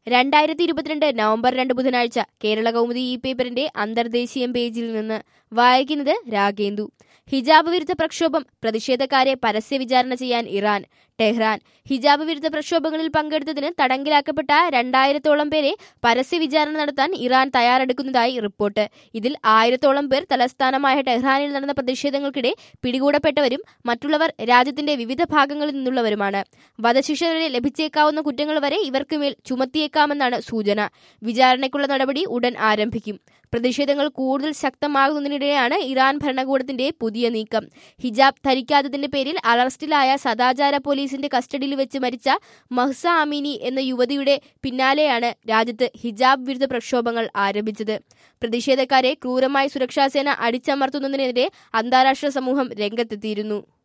രണ്ടായിരത്തി ഇരുപത്തിരണ്ട് നവംബർ രണ്ട് ബുധനാഴ്ച കേരള കൗമുദി ഈ പേപ്പറിന്റെ അന്തർദേശീയം പേജിൽ നിന്ന് വായിക്കുന്നത് രാഗേന്ദു ഹിജാബ് വിരുദ്ധ പ്രക്ഷോഭം പ്രതിഷേധക്കാരെ പരസ്യ വിചാരണ ചെയ്യാൻ ഇറാൻ ടെഹ്റാൻ ഹിജാബ് വിരുദ്ധ പ്രക്ഷോഭങ്ങളിൽ പങ്കെടുത്തതിന് തടങ്കിലാക്കപ്പെട്ട രണ്ടായിരത്തോളം പേരെ പരസ്യ വിചാരണ നടത്താൻ ഇറാൻ തയ്യാറെടുക്കുന്നതായി റിപ്പോർട്ട് ഇതിൽ ആയിരത്തോളം പേർ തലസ്ഥാനമായ ടെഹ്റാനിൽ നടന്ന പ്രതിഷേധങ്ങൾക്കിടെ പിടികൂടപ്പെട്ടവരും മറ്റുള്ളവർ രാജ്യത്തിന്റെ വിവിധ ഭാഗങ്ങളിൽ നിന്നുള്ളവരുമാണ് വധശിക്ഷ വരെ ലഭിച്ചേക്കാവുന്ന കുറ്റങ്ങൾ വരെ ഇവർക്ക് മേൽ ചുമത്തിയേക്കാമെന്നാണ് സൂചന വിചാരണയ്ക്കുള്ള നടപടി ഉടൻ ആരംഭിക്കും പ്രതിഷേധങ്ങൾ കൂടുതൽ ശക്തമാകുന്നതിനിടെയാണ് ഇറാൻ ഭരണകൂടത്തിന്റെ പുതിയ നീക്കം ഹിജാബ് ധരിക്കാത്തതിന്റെ പേരിൽ അറസ്റ്റിലായ സദാചാര പോലീസിന്റെ കസ്റ്റഡിയിൽ വെച്ച് മരിച്ച മഹ്സ അമീനി എന്ന യുവതിയുടെ പിന്നാലെയാണ് രാജ്യത്ത് ഹിജാബ് വിരുദ്ധ പ്രക്ഷോഭങ്ങൾ ആരംഭിച്ചത് പ്രതിഷേധക്കാരെ ക്രൂരമായി സുരക്ഷാസേന അടിച്ചമർത്തുന്നതിനെതിരെ അന്താരാഷ്ട്ര സമൂഹം രംഗത്തെത്തിയിരുന്നു